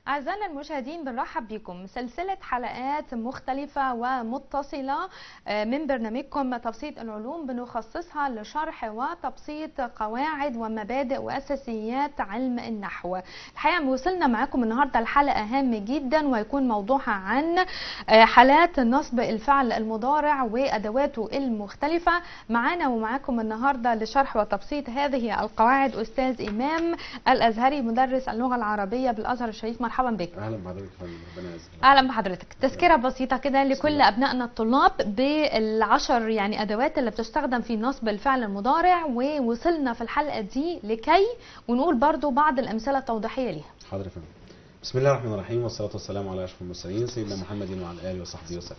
أعزائنا المشاهدين بنرحب بكم سلسلة حلقات مختلفة ومتصلة آه، من برنامجكم تبسيط العلوم بنخصصها لشرح وتبسيط قواعد ومبادئ وأساسيات علم النحو الحقيقة وصلنا معاكم النهاردة الحلقة هام جدا ويكون موضوعها عن آه، حالات نصب الفعل المضارع وأدواته المختلفة معانا ومعاكم النهاردة لشرح وتبسيط هذه القواعد أستاذ إمام الأزهري مدرس اللغة العربية بالأزهر الشريف مرحبا بك اهلا بحضرتك يا فندم ربنا يعزك اهلا بحضرتك تذكره بسيطه كده لكل الله. ابنائنا الطلاب بالعشر يعني ادوات اللي بتستخدم في نصب الفعل المضارع ووصلنا في الحلقه دي لكي ونقول برضو بعض الامثله التوضيحيه ليها حاضر يا فندم بسم الله الرحمن الرحيم والصلاه والسلام على اشرف المرسلين سيدنا محمد وعلى اله وصحبه وسلم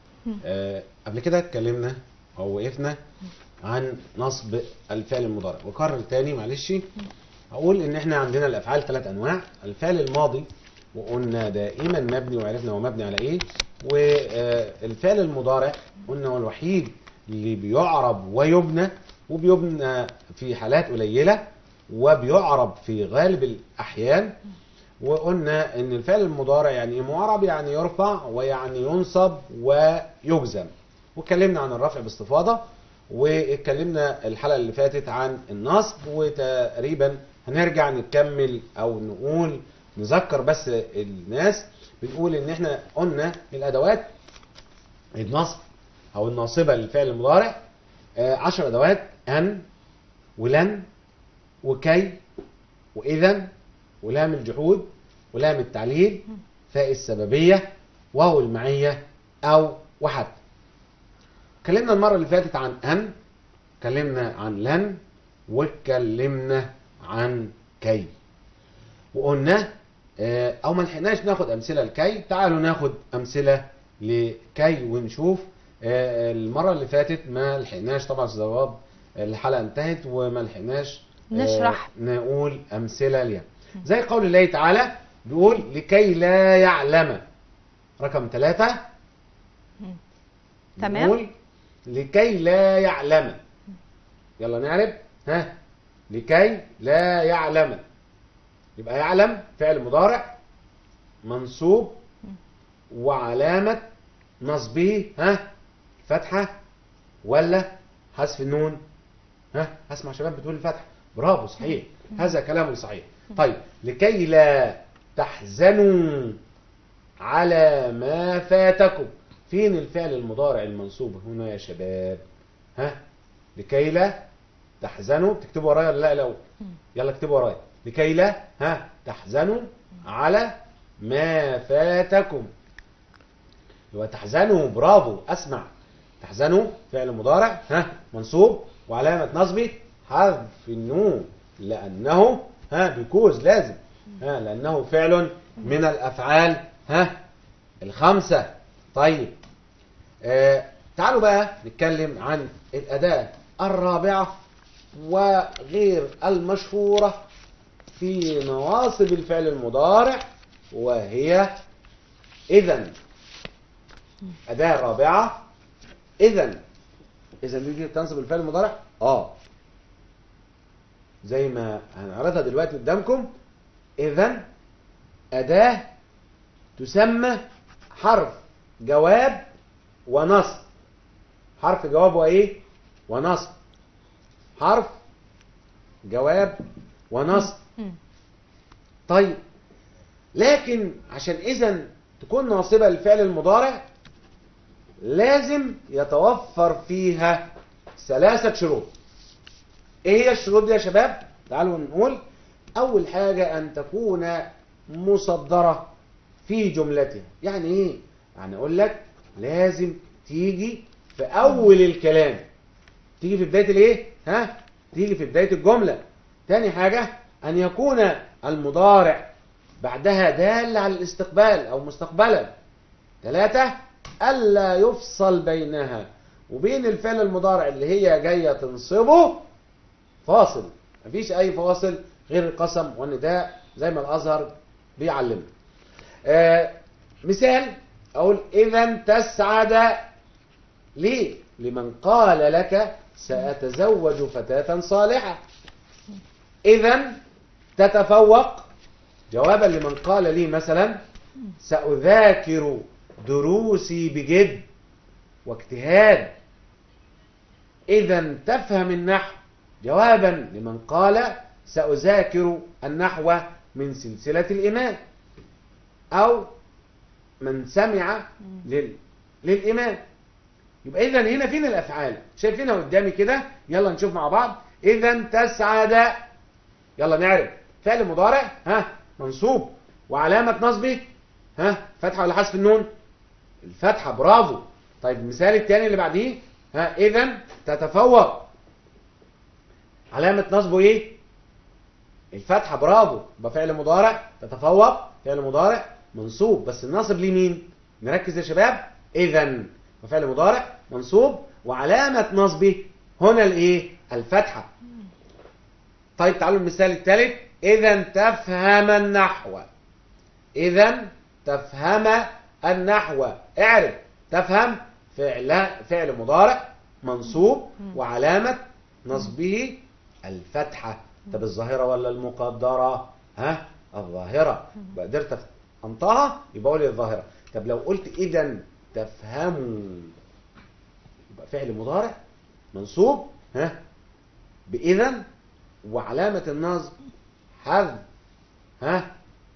آه قبل كده اتكلمنا او وقفنا عن نصب الفعل المضارع وكرر تاني معلش اقول ان احنا عندنا الافعال ثلاث انواع الفعل الماضي وقلنا دائما مبني وعرفنا هو مبني على ايه والفعل المضارع قلنا هو الوحيد اللي بيعرب ويبنى وبيبنى في حالات قليله وبيعرب في غالب الاحيان وقلنا ان الفعل المضارع يعني ايه معرب يعني يرفع ويعني ينصب ويجزم واتكلمنا عن الرفع باستفاضه واتكلمنا الحلقه اللي فاتت عن النصب وتقريبا هنرجع نكمل او نقول نذكر بس الناس بنقول ان احنا قلنا الادوات النصب او الناصبه للفعل المضارع آه، عشر ادوات ان ولن وكي واذا ولام الجحود ولام التعليل فاء السببيه واو المعيه او وحتى اتكلمنا المره اللي فاتت عن ان اتكلمنا عن لن واتكلمنا عن كي وقلنا آه، او ما لحقناش ناخد امثله لكي تعالوا ناخد امثله لكي ونشوف آه، المره اللي فاتت ما لحقناش طبعا جواب الحلقه انتهت وما لحقناش آه، نشرح. نقول امثله ليها زي قول الله تعالى بيقول لكي لا يعلم رقم ثلاثة تمام. بيقول لكي لا يعلم يلا نعرف ها لكي لا يعلم يبقى يعلم فعل مضارع منصوب وعلامة نصبه ها فتحة ولا حذف النون ها هسمع شباب بتقول الفتحة برافو صحيح هذا كلام صحيح طيب لكي لا تحزنوا على ما فاتكم فين الفعل المضارع المنصوب هنا يا شباب ها لكي لا تحزنوا تكتبوا ورايا ولا لا الاول يلا اكتبوا ورايا لكي لا ها تحزنوا على ما فاتكم يبقى تحزنوا برافو اسمع تحزنوا فعل مضارع ها منصوب وعلامة نصبه حذف النون لأنه ها بيكوز لازم ها لأنه فعل من الأفعال ها الخمسة طيب آه تعالوا بقى نتكلم عن الأداة الرابعة وغير المشهورة في نواصب الفعل المضارع وهي إذا أداة رابعة إذا إذا دي تنصب الفعل المضارع؟ آه زي ما هنعرضها دلوقتي قدامكم إذا أداة تسمى حرف جواب ونصب حرف جواب وإيه؟ ونصب حرف جواب ونصب مم. طيب لكن عشان اذا تكون ناصبه للفعل المضارع لازم يتوفر فيها ثلاثه شروط ايه هي الشروط دي يا شباب تعالوا نقول اول حاجه ان تكون مصدره في جملتها يعني ايه يعني اقول لك لازم تيجي في اول الكلام تيجي في بدايه الايه ها تيجي في بدايه الجمله تاني حاجه ان يكون المضارع بعدها دال على الاستقبال او مستقبلا ثلاثة ألا يفصل بينها وبين الفعل المضارع اللي هي جاية تنصبه فاصل مفيش أي فاصل غير القسم والنداء زي ما الأزهر بيعلمنا آه مثال أقول إذا تسعد ليه؟ لمن قال لك سأتزوج فتاة صالحة إذا تتفوق جوابا لمن قال لي مثلا سأذاكر دروسي بجد واجتهاد إذا تفهم النحو جوابا لمن قال سأذاكر النحو من سلسلة الإمام أو من سمع لل... للإمام يبقى إذا هنا فين الأفعال شايفينها قدامي كده يلا نشوف مع بعض إذا تسعد يلا نعرف فعل مضارع ها منصوب وعلامة نصبه ها فتحة ولا حذف النون الفتحة برافو طيب المثال الثاني اللي بعديه ها إذا تتفوق علامة نصبه إيه الفتحة برافو يبقى فعل مضارع تتفوق فعل مضارع منصوب بس الناصب ليه مين نركز يا شباب إذا وفعل مضارع منصوب وعلامة نصبه هنا الايه الفتحة طيب تعالوا المثال الثالث إذا تفهم النحو إذا تفهم النحو اعرف تفهم فعل فعل مضارع منصوب وعلامة نصبه الفتحة طب الظاهرة ولا المقدرة ها الظاهرة بقى قدرت انطقها يبقى اقول الظاهرة طب لو قلت إذا تفهموا يبقى فعل مضارع منصوب ها بإذا وعلامة النصب حذف ها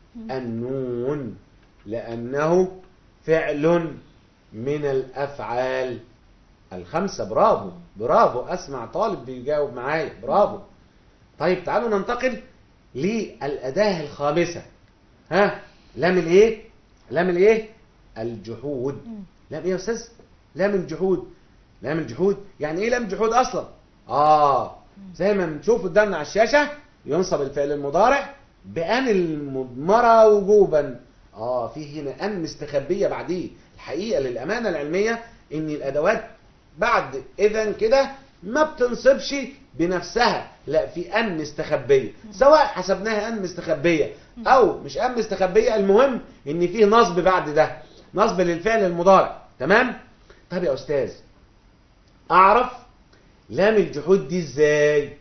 النون لأنه فعل من الأفعال الخمسة برافو برافو أسمع طالب بيجاوب معايا برافو طيب تعالوا ننتقل للأداة الخامسة ها لام الايه لام الايه الجحود لام ايه يا استاذ لام الجحود لام الجحود يعني ايه لام الجحود اصلا اه زي ما بنشوف قدامنا على الشاشه ينصب الفعل المضارع بان المضمره وجوبا اه في هنا ان مستخبيه بعديه الحقيقه للامانه العلميه ان الادوات بعد اذا كده ما بتنصبش بنفسها لا في ان مستخبيه سواء حسبناها ان مستخبيه او مش ان مستخبيه المهم ان فيه نصب بعد ده نصب للفعل المضارع تمام طب يا استاذ اعرف لام الجحود دي ازاي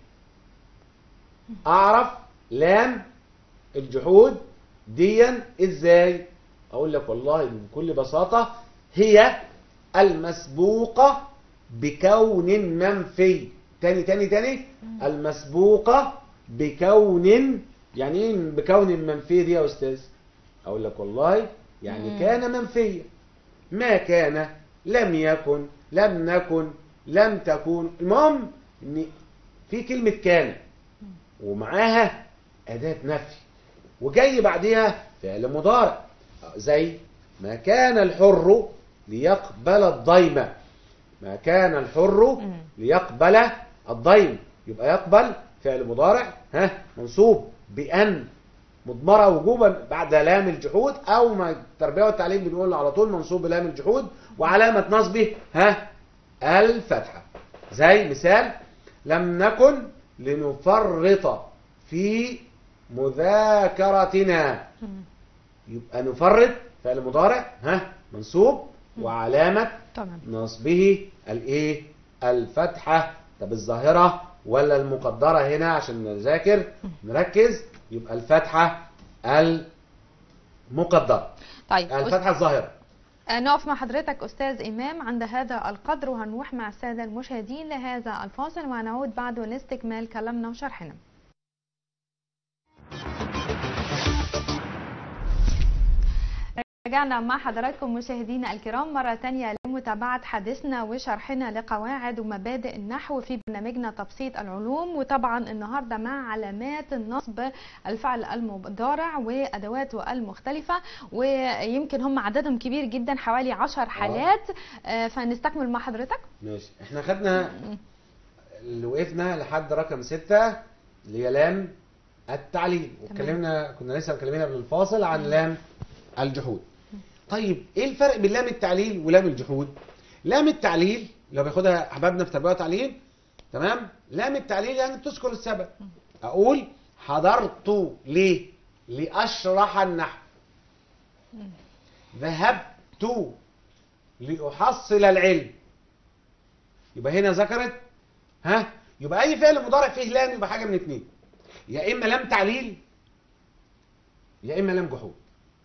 اعرف لام الجحود ديا ازاي اقول لك والله بكل بساطه هي المسبوقه بكون منفي تاني تاني تاني المسبوقة بكون يعني ايه بكون منفي دي يا استاذ اقول لك والله يعني مم. كان منفيا ما كان لم يكن لم نكن لم تكن المهم ان في كلمة كان ومعاها أداة نفي وجاي بعديها فعل مضارع زي ما كان الحر ليقبل الضيمة ما كان الحر مم. ليقبل الضيم يبقى يقبل فعل مضارع ها منصوب بأن مضمرة وجوبا بعد لام الجحود أو ما التربية والتعليم بنقول على طول منصوب بلام الجحود وعلامة نصبه ها الفتحة زي مثال لم نكن لنفرط في مذاكرتنا مم. يبقى نفرط فعل مضارع ها منصوب وعلامة تمام نصبه الايه الفتحة طب الظاهرة ولا المقدرة هنا عشان نذاكر نركز يبقى الفتحة المقدرة طيب الفتحة الظاهرة آه، نقف مع حضرتك أستاذ إمام عند هذا القدر وهنروح مع السادة المشاهدين لهذا الفاصل ونعود بعده لاستكمال كلامنا وشرحنا رجعنا مع حضراتكم مشاهدينا الكرام مرة تانية لمتابعة حديثنا وشرحنا لقواعد ومبادئ النحو في برنامجنا تبسيط العلوم وطبعا النهاردة مع علامات النصب الفعل المضارع وأدواته المختلفة ويمكن هم عددهم كبير جدا حوالي عشر حالات آه، فنستكمل مع حضرتك ماشي احنا خدنا اللي وقفنا لحد رقم ستة اللي هي لام التعليل واتكلمنا كنا لسه مكلمين قبل الفاصل عن لام الجحود طيب ايه الفرق بين لام التعليل ولام الجحود لام التعليل لو بياخدها احبابنا في تربيه وتعليم تمام لام التعليل يعني بتذكر السبب اقول حضرت ليه لاشرح النحو ذهبت لاحصل العلم يبقى هنا ذكرت ها يبقى اي فعل مضارع فيه لام يبقى حاجه من اتنين يا اما لام تعليل يا اما لام جحود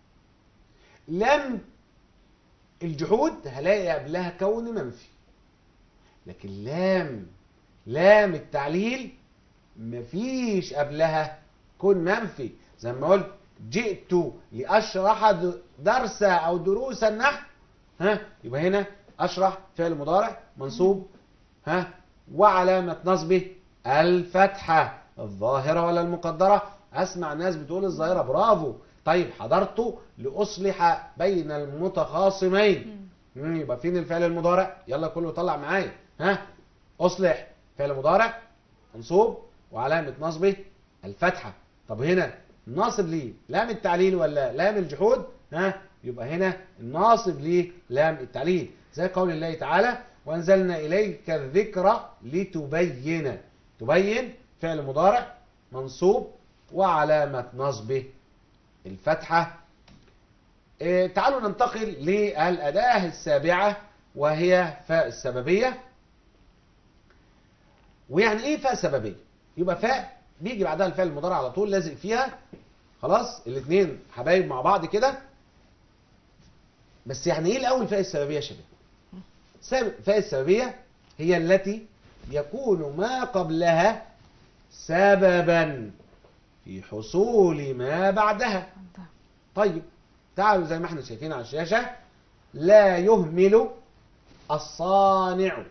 لام الجحود هلاقي قبلها كون منفي لكن لام لام التعليل مفيش قبلها كون منفي زي ما قلت جئت لاشرح د- درس او دروس النحو ها يبقى هنا اشرح فعل مضارع منصوب ها وعلامة نصبه الفتحة الظاهرة ولا المقدرة اسمع ناس بتقول الظاهرة برافو طيب حضرت لأصلح بين المتخاصمين مم، يبقى فين الفعل المضارع يلا كله طلع معايا ها اصلح فعل مضارع منصوب وعلامة نصبه الفتحة طب هنا الناصب ليه لام التعليل ولا لام الجحود ها يبقى هنا الناصب ليه لام التعليل زي قول الله تعالى وانزلنا اليك الذكر لتبين تبين فعل مضارع منصوب وعلامة نصبه الفتحة إيه، تعالوا ننتقل للأداة السابعة وهي فاء السببية ويعني ايه فاء سببية يبقى فاء بيجي بعدها الفعل المضارع على طول لازق فيها خلاص الاثنين حبايب مع بعض كده بس يعني ايه الاول فاء السببية يا شباب سب- فاء السببية هي التي يكون ما قبلها سببا في حصول ما بعدها طيب تعالوا زي ما احنا شايفين على الشاشة لا يهمل الصانع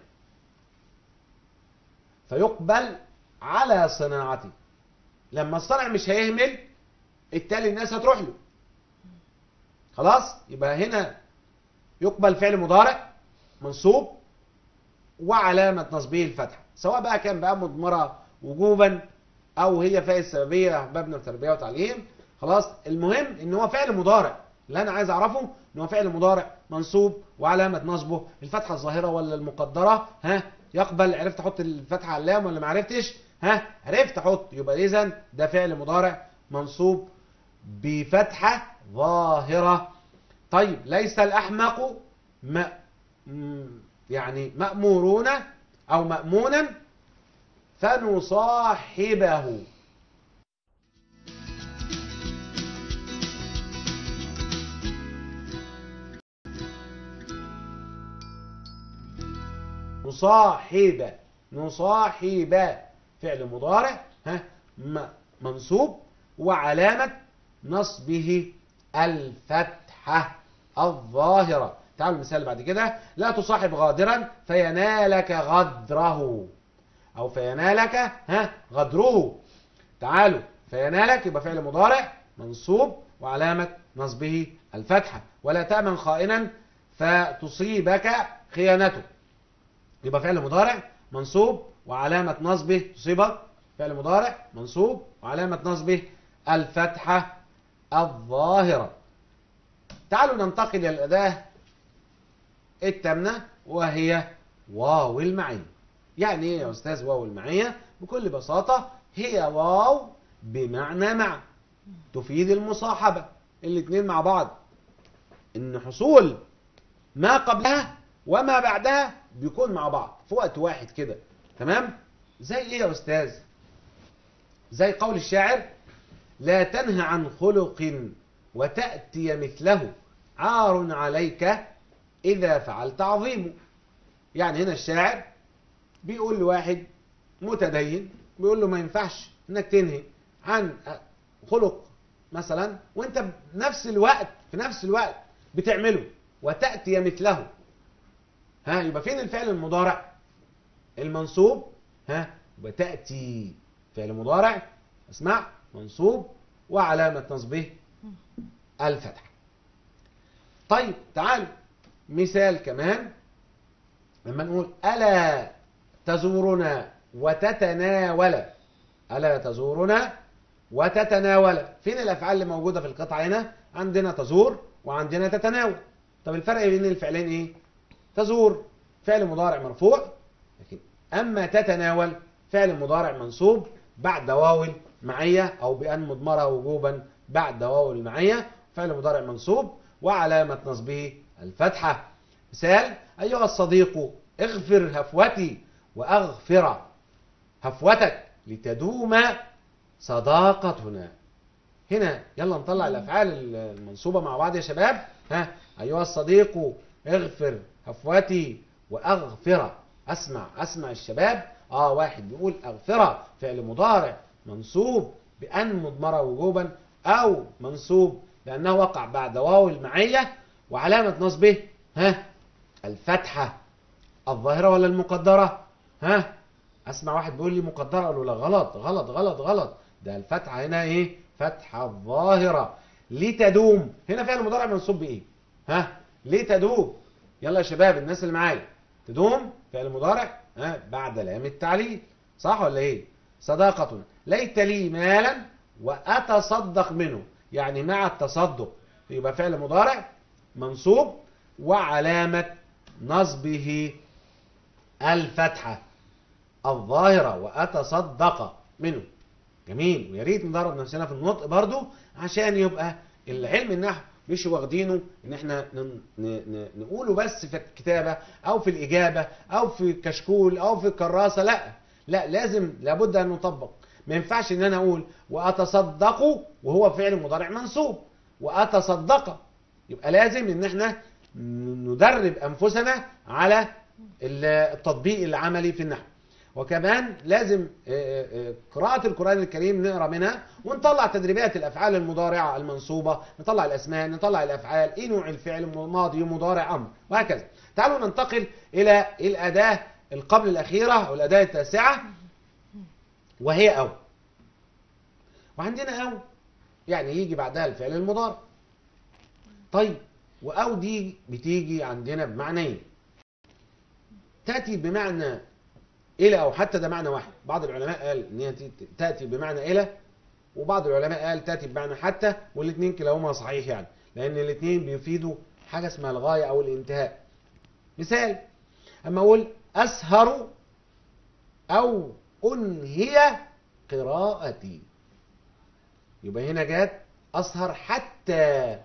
فيقبل على صناعته لما الصانع مش هيهمل التالي الناس هتروح له خلاص يبقى هنا يقبل فعل مضارع منصوب وعلامة نصبه الفتحة سواء بقى كان بقى مضمرة وجوبا او هي فاء السببية مبنى تربية وتعليم خلاص المهم ان هو فعل مضارع اللي انا عايز اعرفه ان هو فعل مضارع منصوب وعلامة نصبه الفتحة الظاهرة ولا المقدرة ها يقبل عرفت احط الفتحة على اللام ولا ما عرفتش ها عرفت احط يبقى اذا ده فعل مضارع منصوب بفتحة ظاهرة طيب ليس الأحمق م... م- يعني مأمورون أو مأمونا فنصاحبه نصاحب نصاحب فعل مضارع ها م- منصوب وعلامة نصبه الفتحة الظاهرة تعالوا المثال بعد كده لا تصاحب غادرا فينالك غدره أو فينالك ها غدره تعالوا فينالك يبقى فعل مضارع منصوب وعلامة نصبه الفتحة ولا تأمن خائنا فتصيبك خيانته يبقى فعل مضارع منصوب وعلامة نصبه تصيبك فعل مضارع منصوب وعلامة نصبه الفتحة الظاهرة تعالوا ننتقل إلى الأداة التامنة وهي واو المعية يعني ايه يا أستاذ واو المعية بكل بساطة هي واو بمعنى مع تفيد المصاحبة الاتنين مع بعض ان حصول ما قبلها وما بعدها بيكون مع بعض في وقت واحد كده تمام زي ايه يا استاذ زي قول الشاعر لا تنهى عن خلق وتأتي مثله عار عليك إذا فعلت عظيم يعني هنا الشاعر بيقول لواحد متدين بيقول له ما ينفعش انك تنهي عن خلق مثلا وانت بنفس الوقت في نفس الوقت بتعمله وتأتي مثله ها يبقى فين الفعل المضارع المنصوب ها يبقى تأتي فعل مضارع اسمع منصوب وعلامة نصبه الفتح طيب تعالوا مثال كمان لما نقول ألا تزورنا وتتناول ألا تزورنا وتتناول فين الأفعال اللي موجودة في القطعة هنا عندنا تزور وعندنا تتناول طب الفرق بين الفعلين ايه تزور فعل مضارع مرفوع لكن أما تتناول فعل مضارع منصوب بعد واو المعية أو بأن مضمرة وجوبا بعد واو المعية فعل مضارع منصوب وعلامة نصبه الفتحة مثال أيها الصديق اغفر هفوتي وأغفر هفوتك لتدوم صداقتنا هنا يلا نطلع الافعال المنصوبه مع بعض يا شباب ها ايها الصديق اغفر هفوتي واغفر اسمع اسمع الشباب اه واحد بيقول اغفر فعل مضارع منصوب بان مضمره وجوبا او منصوب لانه وقع بعد واو المعيه وعلامه نصبه ها الفتحه الظاهره ولا المقدره ها اسمع واحد بيقول لي مقدره اقول له لا غلط غلط غلط غلط ده الفتحه هنا ايه فتحه الظاهره لتدوم هنا فعل مضارع منصوب بايه ها ليه تدوم يلا يا شباب الناس اللي معايا تدوم فعل مضارع ها بعد لام التعليل صح ولا ايه صداقة ليت لي مالا وأتصدق منه يعني مع التصدق يبقى فعل مضارع منصوب وعلامة نصبه الفتحة الظاهرة وأتصدق منه جميل ويا ريت ندرب نفسنا في النطق برضو عشان يبقى العلم النحو مش واخدينه ان احنا ن- ن- نقوله بس في الكتابة او في الاجابة او في الكشكول او في الكراسة لا لا لازم لابد ان نطبق ما ينفعش ان انا اقول واتصدق وهو فعل مضارع منصوب واتصدق يبقى لازم ان احنا ندرب انفسنا على التطبيق العملي في النحو وكمان لازم آه، آه، قراءة القرآن الكريم نقرا منها ونطلع تدريبات الأفعال المضارعة المنصوبة نطلع الأسماء نطلع الأفعال إيه نوع الفعل ماضي مضارع أمر وهكذا تعالوا ننتقل إلى الأداة القبل الأخيرة أو الأداة التاسعة وهي أو وعندنا أو يعني يجي بعدها الفعل المضارع طيب وأو دي بتيجي عندنا بمعنيين تأتي بمعنى إلى أو حتى ده معنى واحد بعض العلماء قال إن هي تأتي بمعنى إلى وبعض العلماء قال تأتي بمعنى حتى والاثنين كلاهما صحيح يعني لأن الاثنين بيفيدوا حاجة اسمها الغاية أو الانتهاء مثال أما أقول أسهر أو أنهي قراءتي يبقى هنا جات أسهر حتى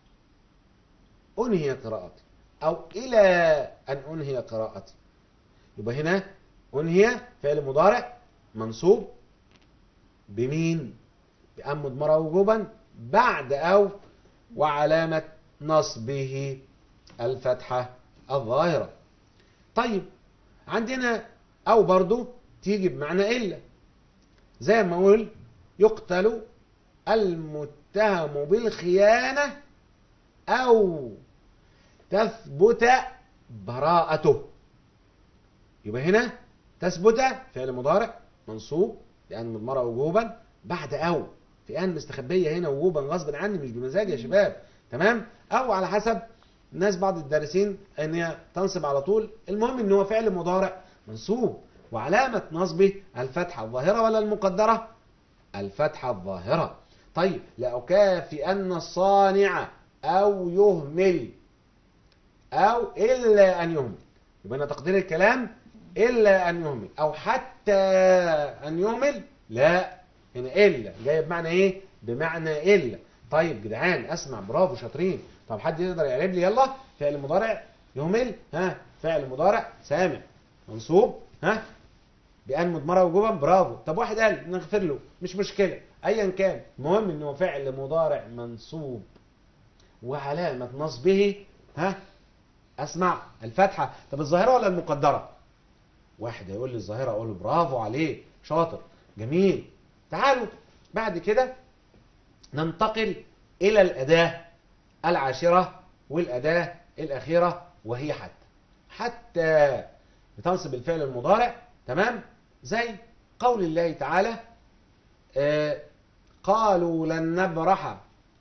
أنهي قراءتي أو إلى أن أنهي قراءتي يبقى هنا أنهي فعل مضارع منصوب بمين بأن مضمرة وجوبا بعد أو وعلامة نصبه الفتحة الظاهرة طيب عندنا أو برضو تيجي بمعنى إلا زي ما أقول يقتل المتهم بالخيانة أو تثبت براءته يبقى هنا تثبت فعل مضارع منصوب لأن مضمرة وجوبا بعد أو في أن مستخبية هنا وجوبا غصبا عني مش بمزاج يا شباب تمام أو على حسب الناس بعض الدارسين ان هي تنصب على طول المهم ان هو فعل مضارع منصوب وعلامة نصبه الفتحة الظاهرة ولا المقدرة الفتحة الظاهرة طيب لأكافئن الصانع أو يهمل أو إلا أن يهمل يبقى أنا تقدير الكلام إلا أن يهمل أو حتى أن يهمل لا هنا إلا جاي بمعنى إيه بمعنى إلا طيب جدعان أسمع برافو شاطرين طب حد يقدر يعرب لي يلا فعل مضارع يهمل ها فعل مضارع سامع منصوب ها بأن مضمرة وجوبا برافو طب واحد قال نغفر له مش مشكلة أيا كان المهم إن هو فعل مضارع منصوب وعلامة نصبه ها أسمع الفتحة طب الظاهرة ولا المقدرة واحد هيقول لي الظاهرة أقول له برافو عليه شاطر جميل تعالوا بعد كده ننتقل إلى الأداة العاشرة والأداة الأخيرة وهي حتى حتى بتنصب الفعل المضارع تمام زي قول الله تعالى آه قالوا لن نبرح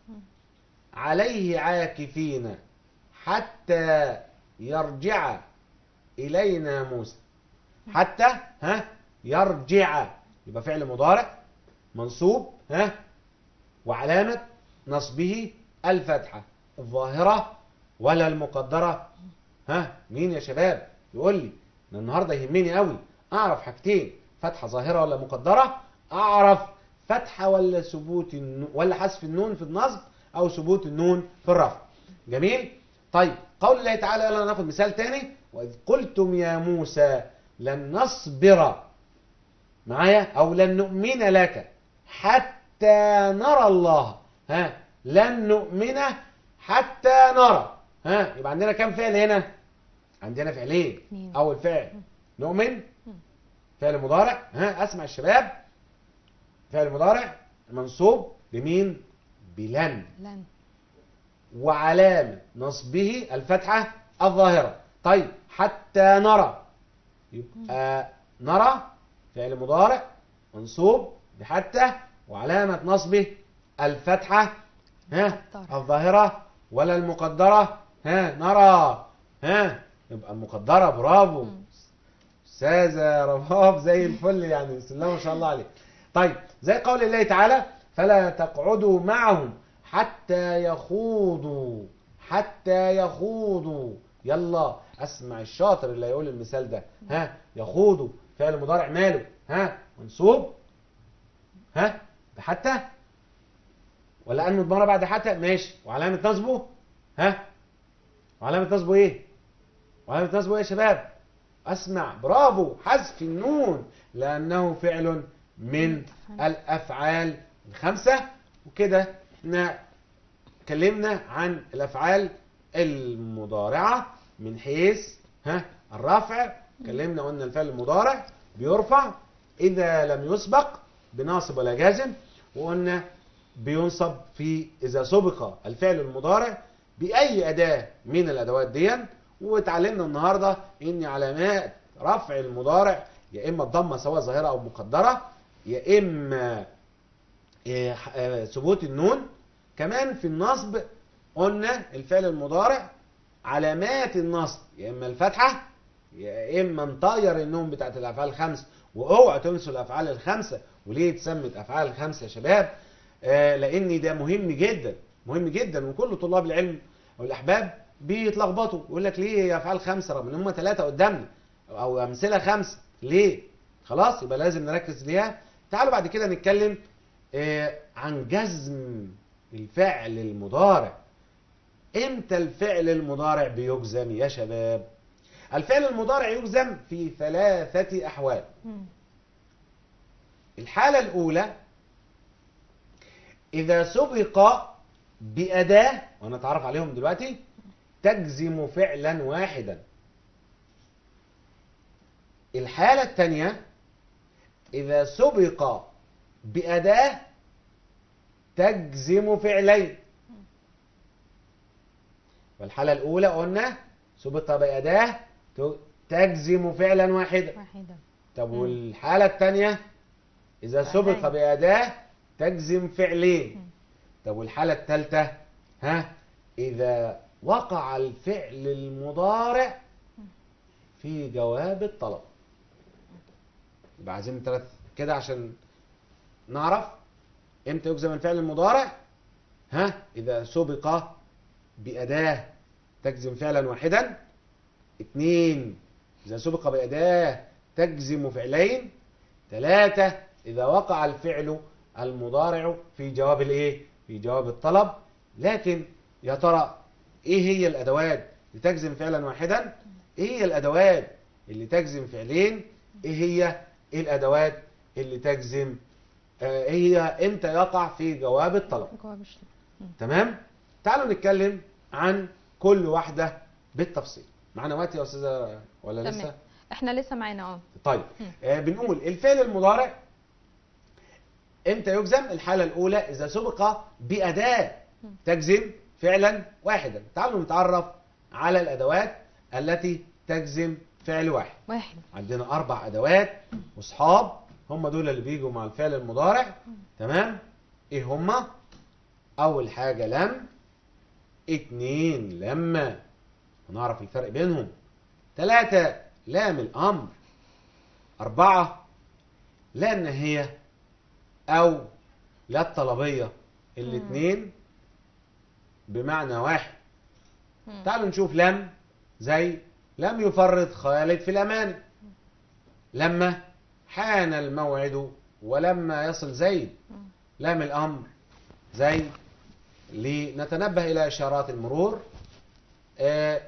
عليه عاكفين حتى يرجع إلينا موسى حتى ها يرجع يبقى فعل مضارع منصوب ها وعلامة نصبه الفتحة الظاهرة ولا المقدرة ها مين يا شباب يقول لي أنا النهاردة يهمني قوي أعرف حاجتين فتحة ظاهرة ولا مقدرة أعرف فتحة ولا ثبوت النون ولا حذف النون في النصب أو ثبوت النون في الرفع جميل طيب قول الله تعالى يلا ناخد مثال تاني وإذ قلتم يا موسى لن نصبر معايا أو لن نؤمن لك حتى حتى نرى الله ها لن نؤمن حتى نرى ها يبقى عندنا كم فعل هنا عندنا فعلين اثنين. اول فعل نؤمن فعل مضارع ها اسمع الشباب فعل مضارع منصوب بمين بلن لن وعلامة نصبه الفتحة الظاهرة طيب حتى نرى يبقى نرى فعل مضارع منصوب بحتى وعلامة نصبه الفتحة ها المقدرة. الظاهرة ولا المقدرة ها نرى ها يبقى المقدرة برافو مم. استاذة رباب زي الفل يعني بسم الله ما شاء الله عليك طيب زي قول الله تعالى فلا تقعدوا معهم حتى يخوضوا حتى يخوضوا يلا اسمع الشاطر اللي هيقول المثال ده ها يخوضوا فعل مضارع ماله ها منصوب ها بحتى ولا ان مضمره بعد حتى ماشي وعلامه نصبه ها وعلامه نصبه ايه وعلامه نصبه ايه يا شباب اسمع برافو حذف النون لانه فعل من الافعال الخمسه وكده احنا اتكلمنا عن الافعال المضارعه من حيث ها الرفع اتكلمنا قلنا الفعل المضارع بيرفع اذا لم يسبق بناصب ولا جازم وقلنا بينصب في اذا سبق الفعل المضارع باي اداه من الادوات دي واتعلمنا النهارده ان علامات رفع المضارع يا اما الضمه سواء ظاهره او مقدره يا اما إيه، آه، ثبوت النون كمان في النصب قلنا الفعل المضارع علامات النصب يا اما الفتحه يا اما نطير النون بتاعت الافعال الخمس واوعى تنسوا الافعال الخمسه وليه اتسمت افعال الخمسه يا شباب آه لان ده مهم جدا مهم جدا وكل طلاب العلم والاحباب بيتلخبطوا يقول لك ليه هي افعال خمسه رغم ان هم ثلاثه قدامنا او امثله خمسه ليه خلاص يبقى لازم نركز ليها تعالوا بعد كده نتكلم آه عن جزم الفعل المضارع امتى الفعل المضارع بيجزم يا شباب الفعل المضارع يجزم في ثلاثة أحوال مم. الحالة الأولى إذا سبق بأداة ونتعرف عليهم دلوقتي تجزم فعلا واحدا الحالة الثانية إذا سبق بأداة تجزم فعلين والحالة الأولى قلنا سبق بأداة ت- تجزم فعلا واحدا واحدة طب مم. والحالة الثانية إذا سبق فعلين. بأداة تجزم فعلين مم. طب والحالة الثالثة ها إذا وقع الفعل المضارع في جواب الطلب يبقى عايزين ثلاث كده عشان نعرف امتى يجزم الفعل المضارع ها إذا سبق بأداة تجزم فعلا واحدا اثنين إذا سبق بأداة تجزم فعلين ثلاثة إذا وقع الفعل المضارع في جواب الإيه؟ في جواب الطلب لكن يا ترى إيه هي الأدوات اللي تجزم فعلا واحدا؟ إيه هي الأدوات اللي تجزم فعلين؟ إيه هي الأدوات اللي تجزم آه، إيه هي إمتى يقع في جواب الطلب؟ جواب الشرط تمام تعالوا نتكلم عن كل واحدة بالتفصيل معانا وقت يا أستاذة ولا تمام. لسه؟ احنا لسه معانا اه طيب مم. آه بنقول الفعل المضارع امتى يجزم الحالة الأولى إذا سبق بأداة مم. تجزم فعلا واحدا تعالوا نتعرف على الأدوات التي تجزم فعل واحد واحد عندنا أربع أدوات وأصحاب هم دول اللي بيجوا مع الفعل المضارع تمام إيه هما أول حاجة لم اتنين لما ونعرف الفرق بينهم ثلاثة لام الأمر أربعة لا النهية أو لا الطلبية الاتنين بمعنى واحد مم. تعالوا نشوف لم زي لم يفرط خالد في الأمانة لما حان الموعد ولما يصل زيد مم. لام الأمر زي لنتنبه إلى إشارات المرور آه،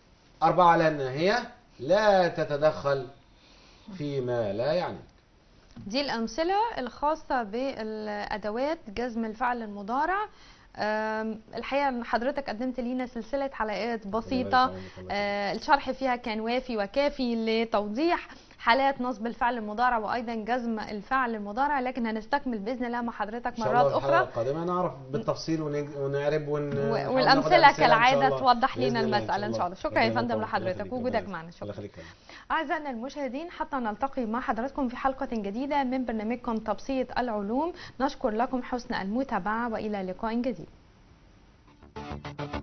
أربعة لا الناهية لا تتدخل فيما لا يعنيك دي الأمثلة الخاصة بالأدوات جزم الفعل المضارع أم، الحقيقة إن حضرتك قدمت لينا سلسلة حلقات بسيطة آه، الشرح فيها كان وافي وكافي لتوضيح حالات نصب الفعل المضارع وايضا جزم الفعل المضارع لكن هنستكمل باذن الله مع حضرتك إن شاء مرات الله الحلقة اخرى القادمة نعرف بالتفصيل ونج- ونعرب ون... و- نحاول ناخد والامثله أمثلة إن شاء كالعاده الله. توضح بإذن لنا الله المساله ان شاء الله شكرا يا ربنا فندم يطول. الله لحضرتك يخليك، وجودك ربنا معنا يخليك. شكرا الله يخليك اعزائنا المشاهدين حتى نلتقي مع حضراتكم في حلقه جديده من برنامجكم تبسيط العلوم نشكر لكم حسن المتابعه والى لقاء جديد